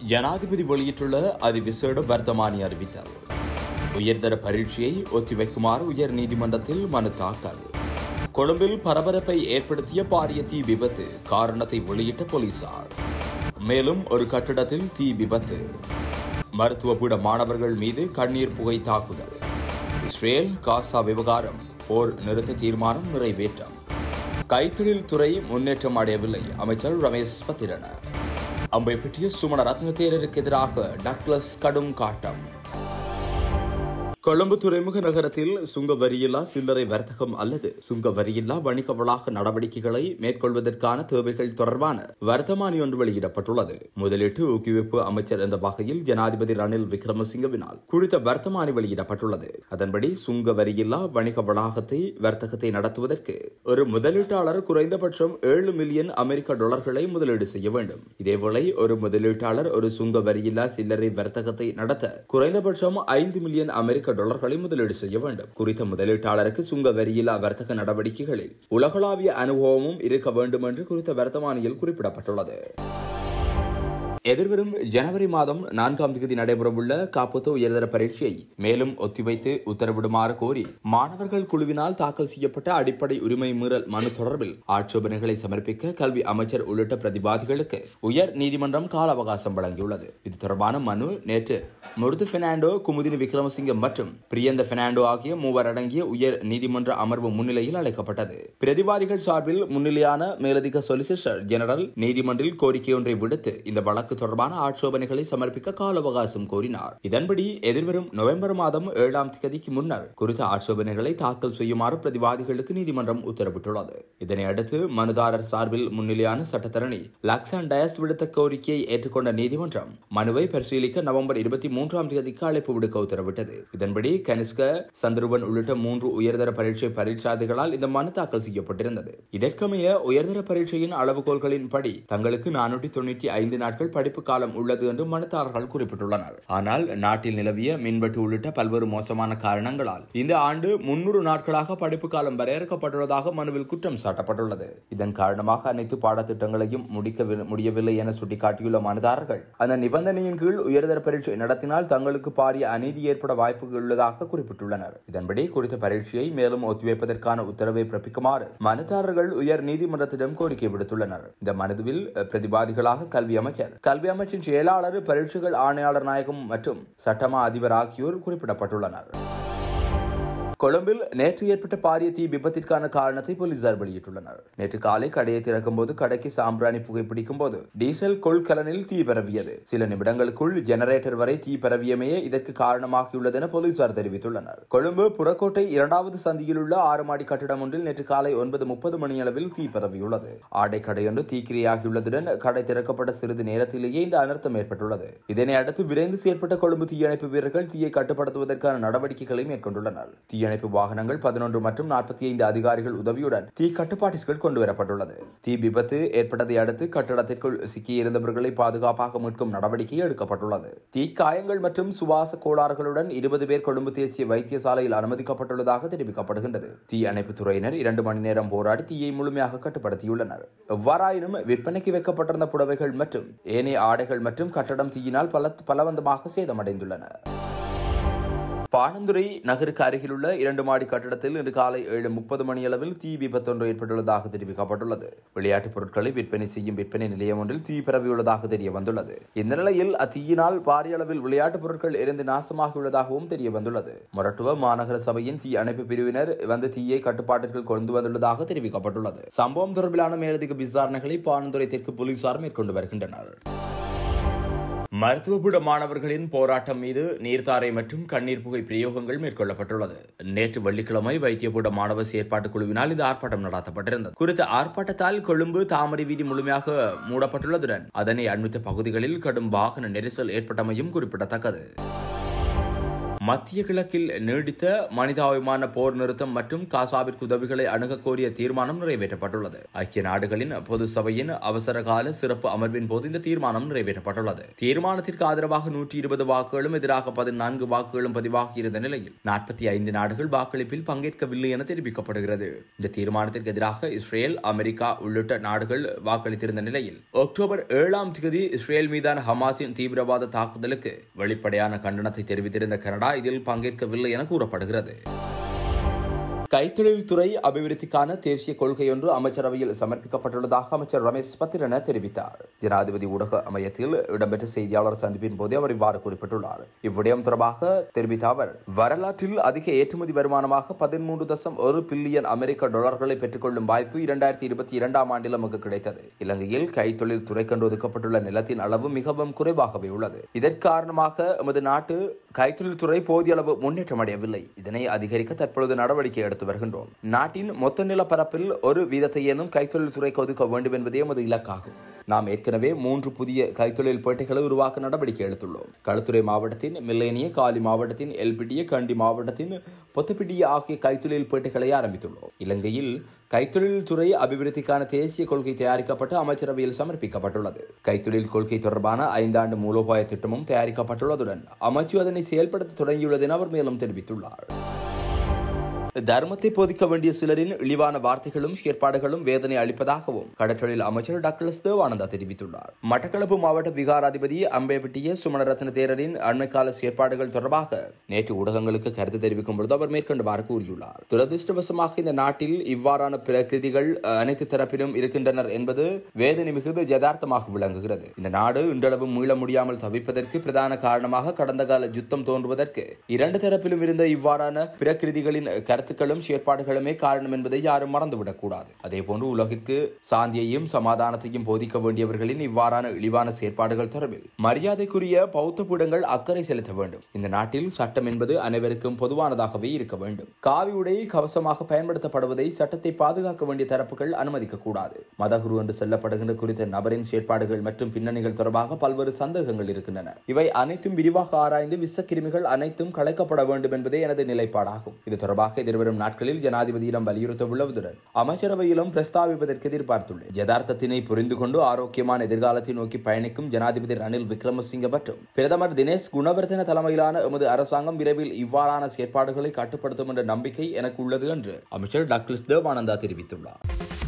ஜனாதிபதி வெளியிட்டுள்ள அதிவிசேட வர்த்தமானி அறிவித்தல் உயர்தர பரீட்சையை ஒத்திவைக்குமாறு உயர் நீதிமன்றத்தில் மனு தாக்கல் கொழும்பில் பரபரப்பை ஏற்படுத்திய பாரிய தீ விபத்து காரணத்தை வெளியிட்ட போலீசார் மேலும் ஒரு கட்டிடத்தில் தீ விபத்து மருத்துவ பீட மாணவர்கள் மீது கண்ணீர் புகை தாக்குதல் இஸ்ரேல் காசா விவகாரம் போர் நிறுத்த தீர்மானம் நிறைவேற்றம் கைத்தொழில் துறை முன்னேற்றம் அடையவில்லை அமைச்சர் ரமேஷ் பத்திரன அம்பைப்பட்டிய சுமண ரத்ன தேரருக்கு எதிராக டக்ளஸ் கடும் காட்டம் கொழும்பு துறைமுக நகரத்தில் சுங்க வரியில்லா சில்லறை வர்த்தகம் அல்லது சுங்க வரியில்லா வணிக வளாக நடவடிக்கைகளை மேற்கொள்வதற்கான தேவைகள் தொடர்பான வர்த்தமானி ஒன்று வெளியிடப்பட்டுள்ளது முதலீட்டு ஊக்குவிப்பு அமைச்சர் என்ற வகையில் ஜனாதிபதி ரணில் விக்ரமசிங்கவினால் குறித்த வர்த்தமானி வெளியிடப்பட்டுள்ளது அதன்படி சுங்க வரியில்லா வணிக வளாகத்தை வர்த்தகத்தை நடத்துவதற்கு ஒரு முதலீட்டாளர் குறைந்தபட்சம் ஏழு மில்லியன் அமெரிக்க டாலர்களை முதலீடு செய்ய வேண்டும் இதேவேளை ஒரு முதலீட்டாளர் ஒரு சுங்க வரியில்லா சில்லறை வர்த்தகத்தை நடத்த குறைந்தபட்சம் ஐந்து மில்லியன் அமெரிக்க டாலர்களை முதலீடு செய்ய வேண்டும் குறித்த முதலீட்டாளருக்கு சுங்க வரியில்லா வர்த்தக நடவடிக்கைகளில் உலகளாவிய அனுபவமும் இருக்க வேண்டும் என்று குறித்த வர்த்தமானியில் குறிப்பிடப்பட்டுள்ளது எதிர்வரும் ஜனவரி மாதம் நான்காம் தேதி நடைபெறவுள்ள காப்புத்த உயர்தர பரீட்சையை மேலும் ஒத்திவைத்து உத்தரவிடுமாறு கோரி மாணவர்கள் குழுவினால் தாக்கல் செய்யப்பட்ட அடிப்படை உரிமை மீறல் மனு தொடர்பில் ஆட்சேபனைகளை சமர்ப்பிக்க கல்வி அமைச்சர் உள்ளிட்ட பிரதிவாதிகளுக்கு உயர் நீதிமன்றம் கால அவகாசம் வழங்கியுள்ளது இது தொடர்பான மனு நேற்று முருது பெர்னாண்டோ குமுதினி விக்ரமசிங்கம் மற்றும் பிரியந்த பெர்னாண்டோ ஆகிய மூவர் அடங்கிய உயர் நீதிமன்ற அமர்வு முன்னிலையில் அழைக்கப்பட்டது பிரதிவாதிகள் சார்பில் முன்னிலையான மேலதிக சொலிசிட்டர் ஜெனரல் நீதிமன்றில் கோரிக்கை ஒன்றை விடுத்து இந்த வழக்கு தொடர்பான ஆட்சேபனைகளை சமர்ப்பிக்க கால அவகாசம் கோரினார் இதன்படி எதிர்வரும் நவம்பர் மாதம் ஏழாம் தேதிக்கு முன்னர் குறித்த ஆட்சேபனைகளை தாக்கல் செய்யுமாறு பிரதிவாதிகளுக்கு நீதிமன்றம் உத்தரவிட்டுள்ளது இதனை அடுத்து மனுதாரர் சார்பில் முன்னிலையான சட்டத்தரணி லக்ஸான் டயஸ் விடுத்த கோரிக்கையை ஏற்றுக்கொண்ட நீதிமன்றம் மனுவை பரிசீலிக்க நவம்பர் இருபத்தி மூன்றாம் தேதிக்கு அழைப்பு விடுக்க உத்தரவிட்டது இதன்படி கனிஷ்க சந்திருவன் உள்ளிட்ட மூன்று உயர்தர பரீட்சை பரீட்சாதிகளால் இந்த மனு தாக்கல் செய்யப்பட்டிருந்தது இதற்கமைய உயர்தர பரீட்சையின் அளவுகோல்களின்படி தங்களுக்கு நானூற்றி தொண்ணூற்றி ஐந்து நாட்கள் படிப்பு காலம் உள்ளது என்று மனுதாரர்கள் குறிப்பிட்டுள்ளனர் ஆனால் நாட்டில் நிலவிய மின்வெட்டு உள்ளிட்ட பல்வேறு மோசமான காரணங்களால் இந்த ஆண்டு முன்னூறு நாட்களாக படிப்பு காலம் வரையறுக்கப்பட்டுள்ளதாக மனுவில் குற்றம் சாட்டப்பட்டுள்ளது இதன் காரணமாக அனைத்து பாடத்திட்டங்களையும் முடிக்க முடியவில்லை என சுட்டிக்காட்டியுள்ள மனுதாரர்கள் அந்த நிபந்தனையின் கீழ் உயர்தர பரீட்சை நடத்தினால் தங்களுக்கு பாரிய அநீதி ஏற்பட வாய்ப்புகள் உள்ளதாக குறிப்பிட்டுள்ளனர் இதன்படி குறித்த பரீட்சையை மேலும் ஒத்திவைப்பதற்கான உத்தரவை பிறப்பிக்குமாறு மனுதாரர்கள் உயர் நீதிமன்றத்திடம் கோரிக்கை விடுத்துள்ளனர் இந்த மனுவில் பிரதிவாதிகளாக கல்வி அமைச்சர் கல்வி அமைச்சின் செயலாளர் பரீட்சைகள் ஆணையாளர் நாயகம் மற்றும் சட்டமா அதிபர் ஆகியோர் குறிப்பிடப்பட்டுள்ளனர் கொழும்பில் நேற்று ஏற்பட்ட பாரிய தீ விபத்திற்கான காரணத்தை போலீசார் வெளியிட்டுள்ளனர் நேற்று காலை கடையை திறக்கும் போது கடைக்கு சாம்பிராணி புகைப்பிடிக்கும் போது டீசல் கொள்கலனில் தீ பரவியது சில நிமிடங்களுக்குள் ஜெனரேட்டர் வரை தீ பரவியமையே இதற்கு காரணமாகியுள்ளது என போலீசார் தெரிவித்துள்ளனர் கொழும்பு புறக்கோட்டை இரண்டாவது சந்தியில் உள்ள ஆறு மாடி கட்டிடம் ஒன்றில் நேற்று காலை ஒன்பது முப்பது மணியளவில் தீ பரவியுள்ளது ஆடை கடையொன்று தீக்கிரையாகியுள்ளதுடன் கடை திறக்கப்பட்ட சிறிது நேரத்திலேயே இந்த அனர்த்தம் ஏற்பட்டுள்ளது இதனை அடுத்து விரைந்து செயற்பட்ட கொழும்பு தீயணைப்பு வீரர்கள் தீயை கட்டுப்படுத்துவதற்கான நடவடிக்கைகளை மேற்கொண்டுள்ளனர் தீ தீயணைப்பு வாகனங்கள் பதினொன்று மற்றும் நாற்பத்தி ஐந்து அதிகாரிகள் உதவியுடன் தீ கட்டுப்பாட்டிற்குள் கொண்டு வரப்பட்டுள்ளது தீ விபத்து ஏற்பட்டதை அடுத்து கட்டடத்திற்குள் சிக்கியிருந்தவர்களை பாதுகாப்பாக மீட்கும் நடவடிக்கை எடுக்கப்பட்டுள்ளது தீ காயங்கள் மற்றும் சுவாச கோளாறுகளுடன் இருபது பேர் கொழும்பு தேசிய வைத்தியசாலையில் அனுமதிக்கப்பட்டுள்ளதாக தெரிவிக்கப்படுகின்றது தீ அணைப்பு துறையினர் இரண்டு மணி நேரம் போராடி தீயை முழுமையாக கட்டுப்படுத்தியுள்ளனர் எவ்வாறாயினும் விற்பனைக்கு வைக்கப்பட்டிருந்த புடவைகள் மற்றும் ஏனைய ஆடைகள் மற்றும் கட்டடம் தீயினால் பல பலவந்தமாக சேதமடைந்துள்ளன பாணந்துறை நகருக்கு அருகிலுள்ள இரண்டு மாடி கட்டடத்தில் இன்று காலை ஏழு முப்பது மணியளவில் தீ விபத்தொன்று ஏற்பட்டுள்ளதாக தெரிவிக்கப்பட்டுள்ளது விளையாட்டுப் பொருட்களை விற்பனை செய்யும் விற்பனை நிலையம் ஒன்றில் தீ பரவியுள்ளதாக தெரிய வந்துள்ளது இந்த நிலையில் அத்தீயினால் பாரிய அளவில் விளையாட்டுப் பொருட்கள் எரிந்து நாசமாகியுள்ளதாகவும் தெரிய வந்துள்ளது மொரட்டுவ மாநகர சபையின் தீ அணைப்பு பிரிவினர் வந்து தீயை கட்டுப்பாட்டிற்குள் கொண்டு வந்துள்ளதாக தெரிவிக்கப்பட்டுள்ளது சம்பவம் தொடர்பிலான மேலதிக விசாரணைகளை பாணந்துறை தெற்கு போலீசார் மேற்கொண்டு வருகின்றனர் மருத்துவபுட மாணவர்களின் போராட்டம் மீது நீர்த்தாரை மற்றும் கண்ணீர் புகை பிரயோகங்கள் மேற்கொள்ளப்பட்டுள்ளது நேற்று வெள்ளிக்கிழமை வைத்தியபுட மாணவர் செயற்பாட்டு குழுவினால் இந்த ஆர்ப்பாட்டம் நடத்தப்பட்டிருந்தது குறித்த ஆர்ப்பாட்டத்தால் கொழும்பு தாமரை வீதி முழுமையாக மூடப்பட்டுள்ளதுடன் அதனை அண்மித்த பகுதிகளில் கடும் வாகன நெரிசல் ஏற்பட்டமையும் குறிப்பிடத்தக்கது மத்திய கிழக்கில் நீடித்த மனிதாபிமான போர் நிறுத்தம் மற்றும் காசாவிற்கு உதவிகளை அணுகக் கோரிய தீர்மானம் நிறைவேற்றப்பட்டுள்ளது ஐக்கிய நாடுகளின் பொது சபையின் அவசர கால சிறப்பு அமர்வின் போது இந்த தீர்மானம் நிறைவேற்றப்பட்டுள்ளது தீர்மானத்திற்கு ஆதரவாக நூற்றி இருபது வாக்குகளும் எதிராக பதினான்கு வாக்குகளும் பதிவாகியிருந்த நிலையில் நாற்பத்தி ஐந்து நாடுகள் வாக்களிப்பில் பங்கேற்கவில்லை என தெரிவிக்கப்படுகிறது இந்த தீர்மானத்திற்கு எதிராக இஸ்ரேல் அமெரிக்கா உள்ளிட்ட நாடுகள் வாக்களித்திருந்த நிலையில் அக்டோபர் ஏழாம் தேதி இஸ்ரேல் மீதான ஹமாஸின் தீவிரவாத தாக்குதலுக்கு வெளிப்படையான கண்டனத்தை தெரிவித்திருந்த கனடா இதில் பங்கேற்கவில்லை என கூறப்படுகிறது கைத்தொழில் துறை அபிவிருத்திக்கான தேசிய கொள்கை ஒன்று அமைச்சரவையில் சமர்ப்பிக்கப்பட்டுள்ளதாக அமைச்சர் ரமேஷ் பத்திரன தெரிவித்தார் ஜனாதிபதி ஊடக அமையத்தில் இடம்பெற்ற செய்தியாளர் சந்திப்பின் போது அவர் இவ்வாறு குறிப்பிட்டுள்ளார் இவ்விடயம் தொடர்பாக தெரிவித்த அவர் வரலாற்றில் அதிக ஏற்றுமதி வருமானமாக பதிமூன்று தசம் ஒரு பில்லியன் அமெரிக்க டாலர்களை பெற்றுக்கொள்ளும் வாய்ப்பு இரண்டாயிரத்தி இருபத்தி இரண்டாம் ஆண்டில் நமக்கு கிடைத்தது இலங்கையில் கைத்தொழில் துறைக்கென்று ஒதுக்கப்பட்டுள்ள நிலத்தின் அளவு மிகவும் குறைவாகவே உள்ளது இதற்கு காரணமாக எமது நாட்டு கைத்தொழில் துறை போதிய அளவு முன்னேற்றம் அடையவில்லை இதனை அதிகரிக்க தற்பொழுது நடவடிக்கை எடுத்து வருகின்றோம் நாட்டின் மொத்த நிலப்பரப்பில் ஒரு வீதத்தை ஏனும் கைத்தொழில் துறைக்கு ஒதுக்க வேண்டும் என்பதே எமது இலக்காகும் நாம் ஏற்கனவே மூன்று புதிய கைத்தொழில் பேட்டைகளை உருவாக்க நடவடிக்கை எடுத்துள்ளோம் களுத்துறை மாவட்டத்தின் மில்லேனிய காலி மாவட்டத்தின் எல்பிடிய கண்டி மாவட்டத்தின் பொத்தப்பிடிய ஆகிய கைத்தொழில் பேட்டைகளை ஆரம்பித்துள்ளோம் இலங்கையில் கைத்தொழில் துறை அபிவிருத்திக்கான தேசிய கொள்கை தயாரிக்கப்பட்டு அமைச்சரவையில் சமர்ப்பிக்கப்பட்டுள்ளது கைத்தொழில் கொள்கை தொடர்பான ஐந்தாண்டு மூலோபாய திட்டமும் தயாரிக்கப்பட்டுள்ளதுடன் அமைச்சு அதனை செயல்படுத்த தொடங்கியுள்ளது என அவர் மேலும் தெரிவித்துள்ளார் தர்மத்தை போதிக்க வேண்டிய சிலரின் இழிவான வார்த்தைகளும் செயற்பாடுகளும் வேதனை அளிப்பதாகவும் கடற்றொழில் அமைச்சர் டக்ளஸ் தேவானந்தா தெரிவித்துள்ளார் மட்டக்களப்பு மாவட்ட விகாராதிபதி அம்பேபட்டிய சுமணரத்ன தேரரின் அண்மைக்கால செயற்பாடுகள் தொடர்பாக நேற்று ஊடகங்களுக்கு கருத்து தெரிவிக்கும் பொழுது அவர் மேற்கொண்டவாறு கூறியுள்ளார் துரதிருஷ்டவசமாக இந்த நாட்டில் இவ்வாறான பிரகிருதிகள் அனைத்து தரப்பிலும் இருக்கின்றனர் என்பது வேதனை மிகுந்த யதார்த்தமாக விளங்குகிறது இந்த நாடு இன்றளவும் மீள முடியாமல் தவிப்பதற்கு பிரதான காரணமாக கடந்த கால யுத்தம் தோன்றுவதற்கு இரண்டு தரப்பிலும் இருந்த இவ்வாறான பிரகிருதிகளின் கருத்துக்களும் செயற்பாடுகளுமே காரணம் என்பதை யாரும் மறந்துவிடக் கூடாது அதே போன்று உலகிற்கு சாந்தியையும் சமாதானத்தையும் போதிக்க வேண்டியவர்களின் இவ்வாறான இழிவான செயற்பாடுகள் தொடர்பில் மரியாதைக்குரிய பௌத்த பீடங்கள் அக்கறை செலுத்த வேண்டும் இந்த நாட்டில் சட்டம் என்பது அனைவருக்கும் பொதுவானதாகவே இருக்க வேண்டும் காவி உடை கவசமாக பயன்படுத்தப்படுவதை சட்டத்தை பாதுகாக்க வேண்டிய தரப்புகள் அனுமதிக்க கூடாது மதகுரு என்று சொல்லப்படுகின்ற குறித்த நபரின் செயற்பாடுகள் மற்றும் பின்னணிகள் தொடர்பாக பல்வேறு சந்தேகங்கள் இருக்கின்றன இவை அனைத்தும் விரிவாக ஆராய்ந்து விஷக்கிருமிகள் அனைத்தும் கலைக்கப்பட வேண்டும் என்பதே எனது நிலைப்பாடாகும் இது தொடர்பாக எதிர்வரும் நாட்களில் ஜனாதிபதியிடம் வலியுறுத்த உள்ளதுடன் அமைச்சரவையிலும் பிரஸ்தாபிப்பதற்கு எதிர்பார்த்துள்ளேன் யதார்த்தத்தினை புரிந்து கொண்டு ஆரோக்கியமான எதிர்காலத்தை நோக்கி பயணிக்கும் ஜனாதிபதி ரணில் விக்ரமசிங்க மற்றும் பிரதமர் தினேஷ் குணவர்தன தலைமையிலான எமது அரசாங்கம் விரைவில் இவ்வாறான செயற்பாடுகளை கட்டுப்படுத்தும் என்ற நம்பிக்கை எனக்கு உள்ளது என்று அமைச்சர் டக்ளஸ் தேவானந்தா தெரிவித்துள்ளார்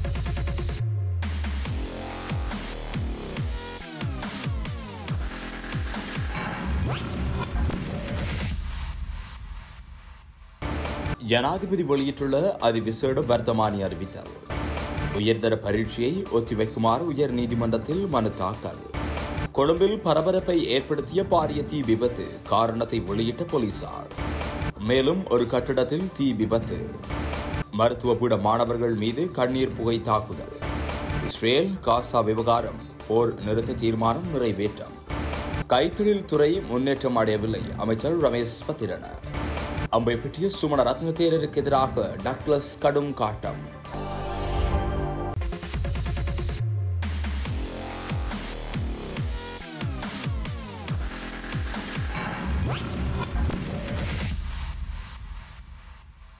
ஜனாதிபதி வெளியிட்டுள்ள அதிவிசேட வர்த்தமானி அறிவித்தார் உயர்தர பரீட்சையை ஒத்திவைக்குமாறு உயர் நீதிமன்றத்தில் மனு தாக்கல் கொழும்பில் பரபரப்பை ஏற்படுத்திய பாரிய தீ விபத்து காரணத்தை வெளியிட்ட போலீசார் மேலும் ஒரு கட்டிடத்தில் தீ விபத்து மருத்துவ பீட மாணவர்கள் மீது கண்ணீர் புகை தாக்குதல் இஸ்ரேல் காசா விவகாரம் போர் நிறுத்த தீர்மானம் நிறைவேற்றம் கைத்தொழில் துறை முன்னேற்றம் அடையவில்லை அமைச்சர் ரமேஷ் பத்திரன அம்பை பற்றிய சுமண ரத்ன தேரருக்கு எதிராக டக்ளஸ் கடும் காட்டம்